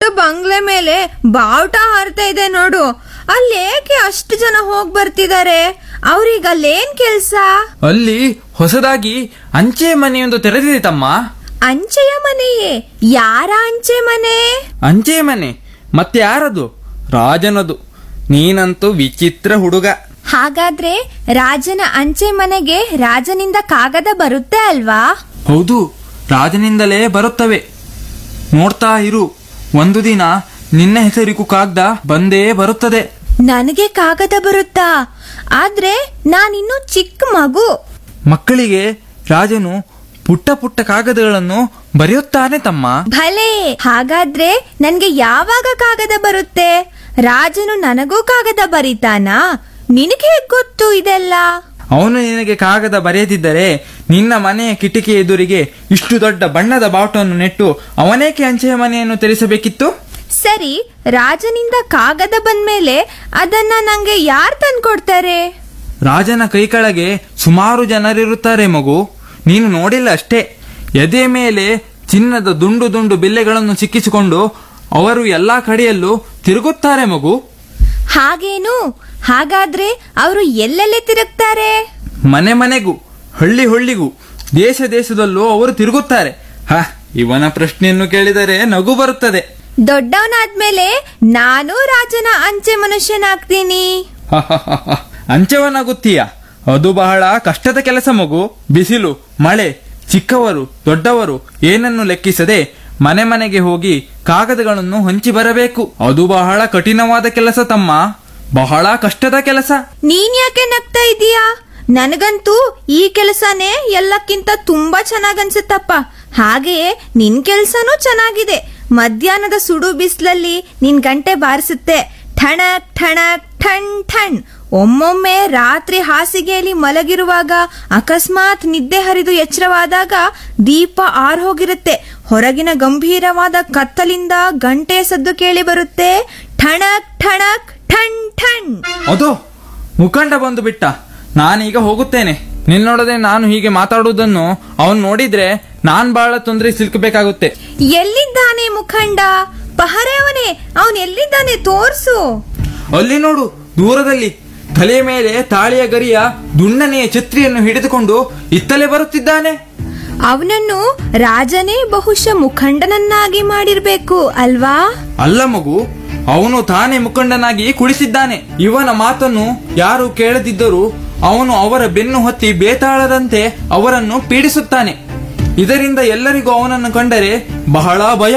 ಬಂಗ್ಲೆ ಮೇಲೆ ಬಾವುಟ ಹಾರ್ತಾ ಇದೆ ನೋಡು ಅಲ್ಲಿ ಏಕೆ ಅಷ್ಟು ಜನ ಹೋಗ್ ಬರ್ತಿದ್ದಾರೆ ಅವ್ರಿಗೆ ಅಲ್ಲೇನ್ ಕೆಲ್ಸ ಅಲ್ಲಿ ಹೊಸದಾಗಿ ಅಂಚೆ ಮನೆಯೊಂದು ತೆರೆದಿದೆ ತಮ್ಮ ಅಂಚೆಯ ಮನೆಯೇ ಯಾರ ಅಂಚೆ ಮನೆ ಅಂಚೆ ಮನೆ ಮತ್ತೆ ಯಾರದು ರಾಜನದು ನೀನಂತೂ ವಿಚಿತ್ರ ಹುಡುಗ ಹಾಗಾದ್ರೆ ರಾಜನ ಅಂಚೆ ಮನೆಗೆ ರಾಜನಿಂದ ಕಾಗದ ಬರುತ್ತೆ ಅಲ್ವಾ ಹೌದು ರಾಜನಿಂದಲೇ ಬರುತ್ತವೆ ನೋಡ್ತಾ ಇರು ಒಂದು ದಿನ ನಿನ್ನ ಹೆಸರಿಗೂ ಕಾಗ್ದ ಬಂದೇ ಬರುತ್ತದೆ ನನಗೆ ಕಾಗದ ಬರುತ್ತಾ ಆದ್ರೆ ನಾನಿನ್ನು ಚಿಕ್ಕ ಮಗು ಮಕ್ಕಳಿಗೆ ರಾಜನು ಪುಟ್ಟ ಪುಟ್ಟ ಕಾಗದಗಳನ್ನು ಬರೆಯುತ್ತಾನೆ ತಮ್ಮ ಭಲೆ ಹಾಗಾದ್ರೆ ನನ್ಗೆ ಯಾವಾಗ ಕಾಗದ ಬರುತ್ತೆ ರಾಜನು ನನಗೂ ಕಾಗದ ಬರೀತಾನಾ ನಿನಗೆ ಹೇಗ್ ಗೊತ್ತು ಇದೆಲ್ಲ ಅವನು ನಿನಗೆ ಕಾಗದ ಬರೆಯದಿದ್ದರೆ ನಿನ್ನ ಮನೆಯ ಕಿಟಕಿ ಎದುರಿಗೆ ಇಷ್ಟು ದೊಡ್ಡ ಬಣ್ಣದ ಬಾವುಟವನ್ನು ನೆಟ್ಟು ಅವನೇಕೆ ಅಂಚೆಯ ಮನೆಯನ್ನು ತೆರೆಸಬೇಕಿತ್ತು ಸರಿ ರಾಜನಿಂದ ಕಾಗದ ಬಂದ್ಮೇಲೆ ಅದನ್ನ ನಂಗೆ ಯಾರ್ ತಂದ್ಕೊಡ್ತಾರೆ ರಾಜನ ಕೈ ಕೆಳಗೆ ಸುಮಾರು ಜನರಿರುತ್ತಾರೆ ಮಗು ನೀನು ನೋಡಿಲ್ಲ ಅಷ್ಟೇ ಎದೆ ಮೇಲೆ ಚಿನ್ನದ ದುಂಡು ದುಂಡು ಬಿಲ್ಲೆಗಳನ್ನು ಸಿಕ್ಕಿಸಿಕೊಂಡು ಅವರು ಎಲ್ಲಾ ಕಡೆಯಲ್ಲೂ ತಿರುಗುತ್ತಾರೆ ಮಗು ಹಾಗೇನು ಹಾಗಾದ್ರೆ ಅವರು ಎಲ್ಲೆಲ್ಲಿ ತಿರುಗ್ತಾರೆ ಮನೆ ಮನೆಗೂ ಹಳ್ಳಿ ಹಳ್ಳಿಗೂ ದೇಶ ದೇಶದಲ್ಲೂ ಅವರು ತಿರುಗುತ್ತಾರೆ ಹ ಇವನ ಪ್ರಶ್ನೆಯನ್ನು ಕೇಳಿದರೆ ನಗು ಬರುತ್ತದೆ ದೊಡ್ಡವನಾದ್ಮೇಲೆ ನಾನು ರಾಜನ ಅಂಚೆ ಮನುಷ್ಯನಾಗ್ತೀನಿ ಅಂಚವನಾಗುತ್ತೀಯ ಅದು ಬಹಳ ಕಷ್ಟದ ಕೆಲಸ ಮಗು ಬಿಸಿಲು ಮಳೆ ಚಿಕ್ಕವರು ದೊಡ್ಡವರು ಏನನ್ನು ಲೆಕ್ಕಿಸದೆ ಮನೆ ಮನೆಗೆ ಹೋಗಿ ಕಾಗದಗಳನ್ನು ಹಂಚಿ ಬರಬೇಕು ಅದು ಬಹಳ ಕಠಿಣವಾದ ಕೆಲಸ ತಮ್ಮ ಬಹಳ ಕಷ್ಟದ ಕೆಲಸ ನೀನ್ ಯಾಕೆ ನಗ್ತಾ ಇದೀಯಾ ನನಗಂತೂ ಈ ಕೆಲಸನೇ ಎಲ್ಲಕ್ಕಿಂತ ತುಂಬಾ ಚೆನ್ನಾಗನ್ಸುತ್ತಪ್ಪ ಹಾಗೆಯೇ ನಿನ್ ಕೆಲ್ಸನೂ ಚೆನ್ನಾಗಿದೆ ಮಧ್ಯಾಹ್ನದ ಸುಡು ಬಿಸಿಲಲ್ಲಿ ನಿನ್ ಗಂಟೆ ಬಾರಿಸುತ್ತೆ ಠಣಕ್ ಠಣಕ್ ಠಣ್ ಠಣ್ ಒಮ್ಮೊಮ್ಮೆ ರಾತ್ರಿ ಹಾಸಿಗೆಯಲ್ಲಿ ಮಲಗಿರುವಾಗ ಅಕಸ್ಮಾತ್ ನಿದ್ದೆ ಹರಿದು ಎಚ್ಚರವಾದಾಗ ದೀಪ ಆರ್ ಹೋಗಿರುತ್ತೆ ಹೊರಗಿನ ಗಂಭೀರವಾದ ಕತ್ತಲಿಂದ ಗಂಟೆ ಸದ್ದು ಕೇಳಿ ಬರುತ್ತೆ ಠಣಕ್ ಠಣಕ್ ಠಣ್ ಠಣ್ ಅದೋ ಮುಖಂಡ ಬಂದು ಬಿಟ್ಟ ನಾನೀಗ ಹೋಗುತ್ತೇನೆ ನಿನ್ನೊಡನೆ ನಾನು ಹೀಗೆ ಮಾತಾಡುವುದನ್ನು ಅವನು ನೋಡಿದ್ರೆ ನಾನ್ ಬಹಳ ತೊಂದರೆ ಸಿಲ್ಕಬೇಕಾಗುತ್ತೆ ಎಲ್ಲಿದ್ದಾನೆ ಮುಖಂಡ ಪಹರೆಯವನೇ ಅವನ್ ಎಲ್ಲಿದ್ದಾನೆ ತೋರ್ಸು ಅಲ್ಲಿ ನೋಡು ದೂರದಲ್ಲಿ ತಲೆಯ ಮೇಲೆ ತಾಳಿಯ ಗರಿಯ ದುಣ್ಣನೆಯ ಛತ್ರಿಯನ್ನು ಹಿಡಿದುಕೊಂಡು ಇತ್ತಲೇ ಬರುತ್ತಿದ್ದಾನೆ ಅವನನ್ನು ರಾಜನೇ ಬಹುಶಃ ಮುಖಂಡನನ್ನಾಗಿ ಮಾಡಿರ್ಬೇಕು ಅಲ್ವಾ ಅಲ್ಲ ಮಗು ಅವನು ತಾನೇ ಮುಖಂಡನಾಗಿ ಕುಳಿಸಿದ್ದಾನೆ ಇವನ ಮಾತನ್ನು ಯಾರು ಕೇಳದಿದ್ದರೂ ಅವನು ಅವರ ಬೆನ್ನು ಹೊತ್ತಿ ಬೇತಾಳದಂತೆ ಅವರನ್ನು ಪೀಡಿಸುತ್ತಾನೆ ಇದರಿಂದ ಎಲ್ಲರಿಗೂ ಅವನನ್ನು ಕಂಡರೆ ಬಹಳ ಭಯ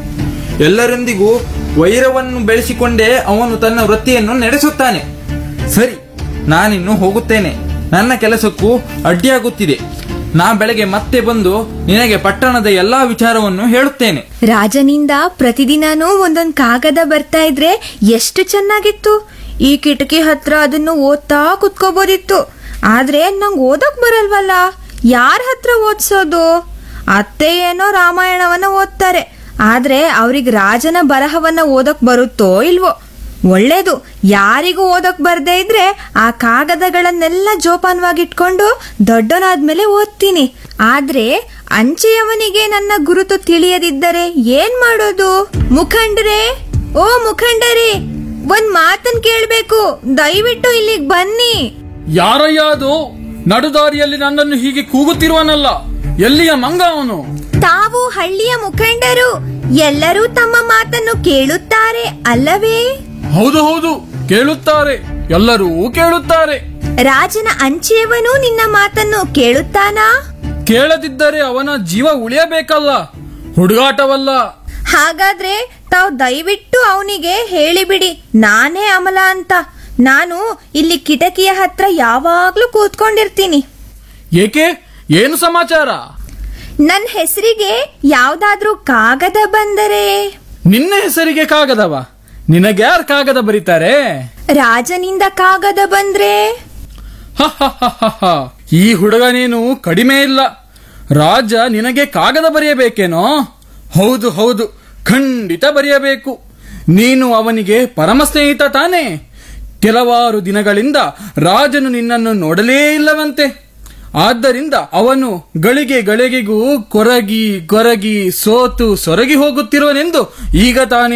ಎಲ್ಲರೊಂದಿಗೂ ವೈರವನ್ನು ಬೆಳೆಸಿಕೊಂಡೇ ಅವನು ತನ್ನ ವೃತ್ತಿಯನ್ನು ನಡೆಸುತ್ತಾನೆ ಸರಿ ನಾನಿನ್ನು ಹೋಗುತ್ತೇನೆ ನನ್ನ ಕೆಲಸಕ್ಕೂ ಅಡ್ಡಿಯಾಗುತ್ತಿದೆ ನಾ ಬೆಳಗ್ಗೆ ಮತ್ತೆ ಬಂದು ನಿನಗೆ ಪಟ್ಟಣದ ಎಲ್ಲಾ ವಿಚಾರವನ್ನು ಹೇಳುತ್ತೇನೆ ರಾಜನಿಂದ ಪ್ರತಿದಿನಾನೂ ಒಂದೊಂದ್ ಕಾಗದ ಬರ್ತಾ ಇದ್ರೆ ಎಷ್ಟು ಚೆನ್ನಾಗಿತ್ತು ಈ ಕಿಟಕಿ ಹತ್ರ ಅದನ್ನು ಓದ್ತಾ ಕುತ್ಕೋಬೋದಿತ್ತು ಆದ್ರೆ ನಂಗ್ ಓದಕ್ ಬರಲ್ವಲ್ಲ ಯಾರ ಹತ್ರ ಓದ್ಸೋದು ಅತ್ತೆ ಏನೋ ರಾಮಾಯಣವನ್ನ ಓದ್ತಾರೆ ಆದ್ರೆ ಅವ್ರಿಗೆ ರಾಜನ ಬರಹವನ್ನ ಓದಕ್ ಬರುತ್ತೋ ಇಲ್ವೋ ಒಳ್ಳೇದು ಯಾರಿಗೂ ಓದಕ್ ಬರ್ದೇ ಇದ್ರೆ ಆ ಕಾಗದಗಳನ್ನೆಲ್ಲ ಜೋಪಾನವಾಗಿಟ್ಕೊಂಡು ದೊಡ್ಡನಾದ್ಮೇಲೆ ಓದ್ತೀನಿ ಆದ್ರೆ ಅಂಚೆಯವನಿಗೆ ನನ್ನ ಗುರುತು ತಿಳಿಯದಿದ್ದರೆ ಏನ್ ಮಾಡೋದು ಮುಖಂಡರೇ ಓ ಮುಖಂಡರೇ ಒಂದ್ ಮಾತನ್ ಕೇಳ್ಬೇಕು ದಯವಿಟ್ಟು ಇಲ್ಲಿಗ್ ಬನ್ನಿ ಯಾರಯ್ಯ ಅದು ನಡುದಾರಿಯಲ್ಲಿ ನನ್ನನ್ನು ಹೀಗೆ ಕೂಗುತ್ತಿರುವನಲ್ಲ ಎಲ್ಲಿಯ ಮಂಗ ಅವನು ತಾವು ಹಳ್ಳಿಯ ಮುಖಂಡರು ಎಲ್ಲರೂ ತಮ್ಮ ಮಾತನ್ನು ಕೇಳುತ್ತಾರೆ ಅಲ್ಲವೇ ಹೌದು ಹೌದು ಕೇಳುತ್ತಾರೆ ಎಲ್ಲರೂ ಕೇಳುತ್ತಾರೆ ರಾಜನ ಅಂಚೆಯವನು ನಿನ್ನ ಮಾತನ್ನು ಕೇಳುತ್ತಾನಾ ಕೇಳದಿದ್ದರೆ ಅವನ ಜೀವ ಉಳಿಯಬೇಕಲ್ಲ ಹುಡುಗಾಟವಲ್ಲ ಹಾಗಾದ್ರೆ ತಾವು ದಯವಿಟ್ಟು ಅವನಿಗೆ ಹೇಳಿಬಿಡಿ ನಾನೇ ಅಮಲ ಅಂತ ನಾನು ಇಲ್ಲಿ ಕಿಟಕಿಯ ಹತ್ರ ಯಾವಾಗ್ಲೂ ಕೂತ್ಕೊಂಡಿರ್ತೀನಿ ಏಕೆ ಏನು ಸಮಾಚಾರ ನನ್ನ ಹೆಸರಿಗೆ ಯಾವ್ದಾದ್ರೂ ಕಾಗದ ಬಂದರೆ ನಿನ್ನ ಹೆಸರಿಗೆ ಕಾಗದವ ನಿನಗ್ಯಾರ ಕಾಗದ ಬರೀತಾರೆ ರಾಜನಿಂದ ಕಾಗದ ಬಂದ್ರೆ ಹ, ಹ, ಹ, ಹ, ಹ. ಈ ಹುಡುಗನೇನು ಕಡಿಮೆ ಇಲ್ಲ ರಾಜ ನಿನಗೆ ಕಾಗದ ಬರೆಯಬೇಕೇನೋ ಹೌದು ಹೌದು ಖಂಡಿತ ಬರೆಯಬೇಕು ನೀನು ಅವನಿಗೆ ಪರಮ ಸ್ನೇಹಿತ ತಾನೇ ಕೆಲವಾರು ದಿನಗಳಿಂದ ರಾಜನು ನಿನ್ನನ್ನು ನೋಡಲೇ ಇಲ್ಲವಂತೆ ಆದ್ದರಿಂದ ಅವನು ಗಳಿಗೆ ಗಳಿಗೆಗೂ ಕೊರಗಿ ಕೊರಗಿ ಸೋತು ಸೊರಗಿ ಹೋಗುತ್ತಿರುವನೆಂದು ಈಗ ತಾನೇ